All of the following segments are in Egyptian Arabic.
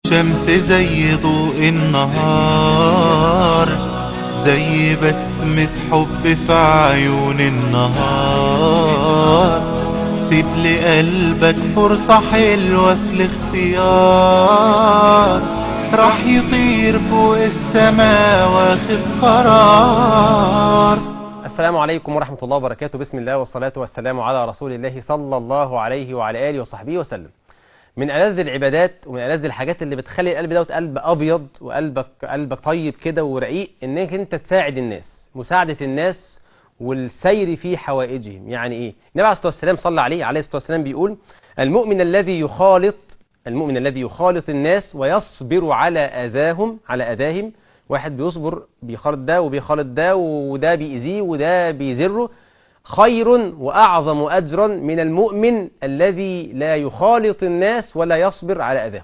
شمس زي ضوء النهار زي بسمة حب في عيون النهار سيب لقلبك فرصة حلوة في الاختيار راح يطير فوق السماء واخد قرار السلام عليكم ورحمة الله وبركاته بسم الله والصلاة والسلام على رسول الله صلى الله عليه وعلى آله وصحبه وسلم من ألذ العبادات ومن ألذ الحاجات اللي بتخلي القلب دوت قلب أبيض وقلبك قلبك طيب كده ورقيق إنك أنت تساعد الناس مساعدة الناس والسير في حوائجهم يعني إيه النبي عليه الصلاة والسلام صلى عليه عليه الصلاة والسلام بيقول المؤمن الذي يخالط المؤمن الذي يخالط الناس ويصبر على أذاهم على أذاهم واحد بيصبر بيخالط ده وبيخالط ده وده بيأذيه وده بيزره خير وأعظم أجرا من المؤمن الذي لا يخالط الناس ولا يصبر على أذاهم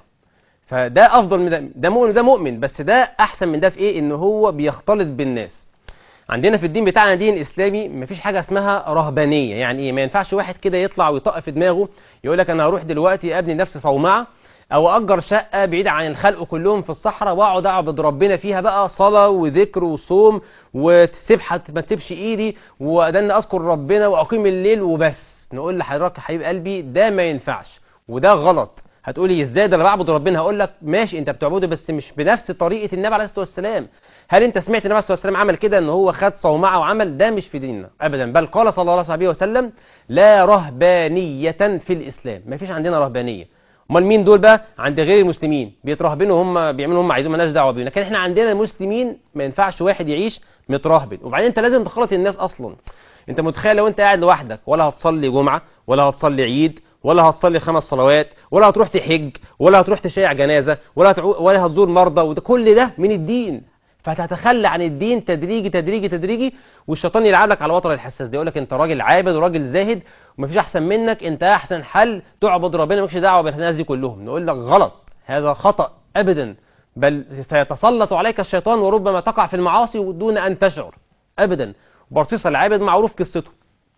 فده أفضل من ده ده مؤمن وده مؤمن بس ده أحسن من ده في إيه إن هو بيختلط بالناس عندنا في الدين بتاعنا دين إسلامي مفيش حاجة اسمها رهبانية يعني إيه ما ينفعش واحد كده يطلع ويطق في دماغه يقول لك أنا هروح دلوقتي أبني نفسي صومعة او اجر شقه بعيده عن الخلق كلهم في الصحراء واقعد اعبد ربنا فيها بقى صلاه وذكر وصوم وتسيب ما تسيبش ايدي وادن اذكر ربنا واقيم الليل وبس نقول لحضرتك يا حبيب قلبي ده ما ينفعش وده غلط هتقولي ازاي ده انا بعبد ربنا هقول لك ماشي انت بتعبده بس مش بنفس طريقه النبي عليه الصلاه والسلام هل انت سمعت النبي عليه الصلاه والسلام عمل كده ان هو خد صومعه وعمل ده مش في ديننا ابدا بل قال صلى الله عليه وسلم لا رهبانيه في الاسلام ما فيش عندنا رهبانيه امال مين دول بقى عند غير المسلمين بيترهبنوا هم بيعملوا هم عايزين مالناش دعوه بيهم لكن احنا عندنا المسلمين ما ينفعش واحد يعيش مترهبن وبعدين انت لازم تخلط الناس اصلا انت متخيل لو انت قاعد لوحدك ولا هتصلي جمعه ولا هتصلي عيد ولا هتصلي خمس صلوات ولا هتروح تحج ولا هتروح تشيع جنازه ولا هتعو... ولا هتزور مرضى وده كل ده من الدين فتتخلى عن الدين تدريجي تدريجي تدريجي والشيطان يلعب لك على الوتر الحساس ده يقول لك انت راجل عابد وراجل زاهد ومفيش احسن منك انت احسن حل تعبد ربنا مالكش دعوه بالناس دي كلهم نقول لك غلط هذا خطا ابدا بل سيتسلط عليك الشيطان وربما تقع في المعاصي دون ان تشعر ابدا برصيص العابد معروف قصته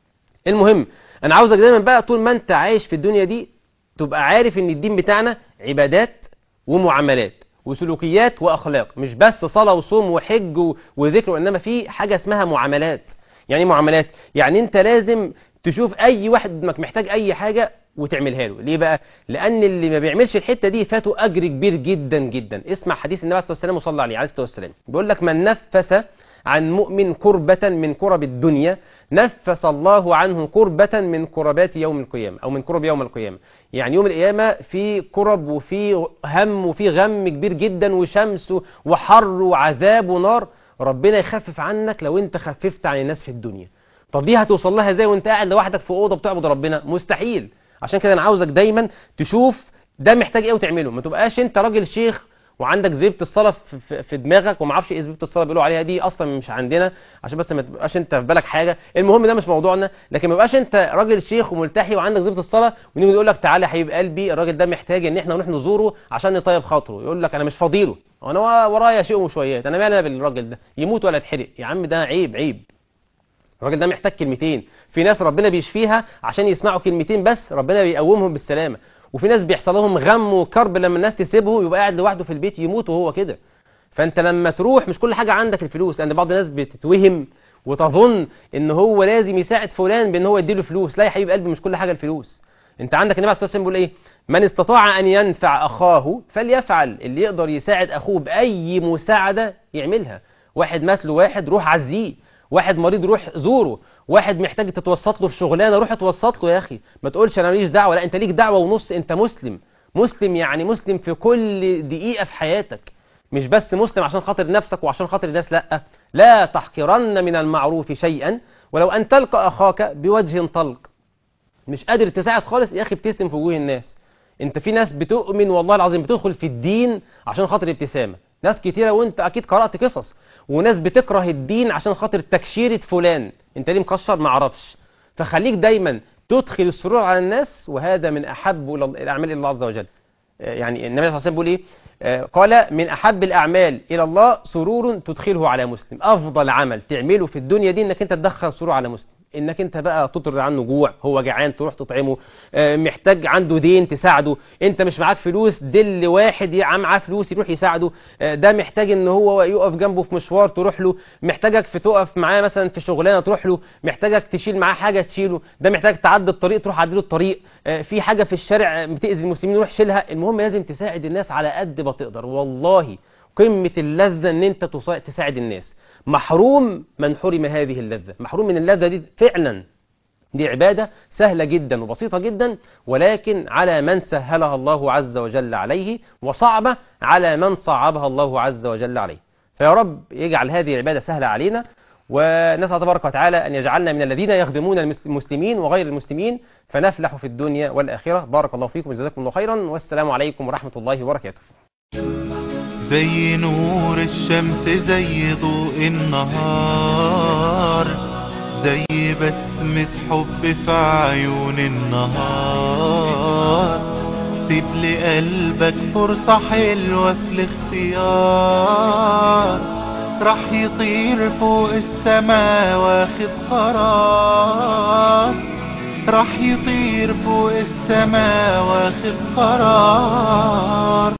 المهم انا عاوزك دايما بقى طول ما انت عايش في الدنيا دي تبقى عارف ان الدين بتاعنا عبادات ومعاملات وسلوكيات واخلاق مش بس صلاه وصوم وحج وذكر وانما في حاجه اسمها معاملات يعني معاملات يعني انت لازم تشوف اي واحد انك محتاج اي حاجه وتعملها له ليه بقى لان اللي ما بيعملش الحته دي فاته اجر كبير جدا جدا اسمع حديث النبي عليه الصلاه والسلام وصلى عليه عليه الصلاه والسلام بيقول لك من نفس عن مؤمن كربة من كرب الدنيا نفس الله عنه كربة من كربات يوم القيامة أو من كرب يوم القيامة يعني يوم القيامة في كرب وفي هم وفي غم كبير جدا وشمس وحر وعذاب ونار ربنا يخفف عنك لو انت خففت عن الناس في الدنيا طب دي هتوصل لها ازاي وانت قاعد لوحدك في اوضه بتعبد ربنا مستحيل عشان كده انا عاوزك دايما تشوف ده محتاج ايه وتعمله ما تبقاش انت راجل شيخ وعندك زبده الصلاه في, في دماغك وما اعرفش ايه زبده الصلاه بيقولوا عليها دي اصلا مش عندنا عشان بس ما تبقاش انت في بالك حاجه المهم ده مش موضوعنا لكن ما يبقاش انت راجل شيخ وملتحي وعندك زبده الصلاه ونيجي نقول لك تعالى يا حبيب قلبي الراجل ده محتاج ان احنا نروح نزوره عشان نطيب خاطره يقول لك انا مش فاضيله انا ورايا شيء وشويات انا مالي بالراجل ده يموت ولا يتحرق يا عم ده عيب عيب الراجل ده محتاج كلمتين في ناس ربنا بيشفيها عشان يسمعوا كلمتين بس ربنا بيقومهم بالسلامه وفي ناس بيحصل لهم غم وكرب لما الناس تسيبه يبقى قاعد لوحده في البيت يموت وهو كده فانت لما تروح مش كل حاجه عندك الفلوس لان بعض الناس بتتوهم وتظن ان هو لازم يساعد فلان بان هو يديله فلوس لا يا حبيب قلبي مش كل حاجه الفلوس انت عندك النبي عليه الصلاه والسلام بيقول ايه من استطاع ان ينفع اخاه فليفعل اللي يقدر يساعد اخوه باي مساعده يعملها واحد مات له واحد روح عزيه واحد مريض روح زوره واحد محتاج تتوسط له في شغلانه روح اتوسط له يا اخي ما تقولش انا ماليش دعوه لا انت ليك دعوه ونص انت مسلم مسلم يعني مسلم في كل دقيقه في حياتك مش بس مسلم عشان خاطر نفسك وعشان خاطر الناس لا لا تحقرن من المعروف شيئا ولو ان تلقى اخاك بوجه طلق مش قادر تساعد خالص يا اخي ابتسم في وجوه الناس انت في ناس بتؤمن والله العظيم بتدخل في الدين عشان خاطر ابتسامه ناس كتيره وانت اكيد قرات قصص وناس بتكره الدين عشان خاطر تكشيرة فلان انت ليه مكشر ما اعرفش فخليك دايما تدخل السرور على الناس وهذا من احب الاعمال الى الله عز وجل يعني النبي صلى الله عليه وسلم بيقول ايه قال من احب الاعمال الى الله سرور تدخله على مسلم افضل عمل تعمله في الدنيا دي انك انت تدخل سرور على مسلم انك انت بقى تطرد عنه جوع هو جعان تروح تطعمه آه، محتاج عنده دين تساعده انت مش معاك فلوس دل واحد يا معاه فلوس يروح يساعده آه، ده محتاج ان هو يقف جنبه في مشوار تروح له محتاجك في تقف معاه مثلا في شغلانه تروح له محتاجك تشيل معاه حاجه تشيله ده محتاج تعدي الطريق تروح عدله الطريق آه، في حاجه في الشارع بتاذي المسلمين روح شيلها المهم لازم تساعد الناس على قد ما تقدر والله قمه اللذه ان انت تصا- تساعد الناس محروم من حرم هذه اللذه محروم من اللذه دي فعلا دي عبادة سهلة جدا وبسيطة جدا ولكن على من سهلها الله عز وجل عليه وصعبة على من صعبها الله عز وجل عليه فيا رب يجعل هذه العبادة سهلة علينا ونسأل تبارك وتعالى أن يجعلنا من الذين يخدمون المسلمين وغير المسلمين فنفلح في الدنيا والآخرة بارك الله فيكم وجزاكم الله خيرا والسلام عليكم ورحمة الله وبركاته زي نور الشمس زي ضوء النهار زي بسمة حب في عيون النهار سيب لقلبك فرصة حلوة في الاختيار راح يطير فوق السما واخد قرار راح يطير فوق السما واخد قرار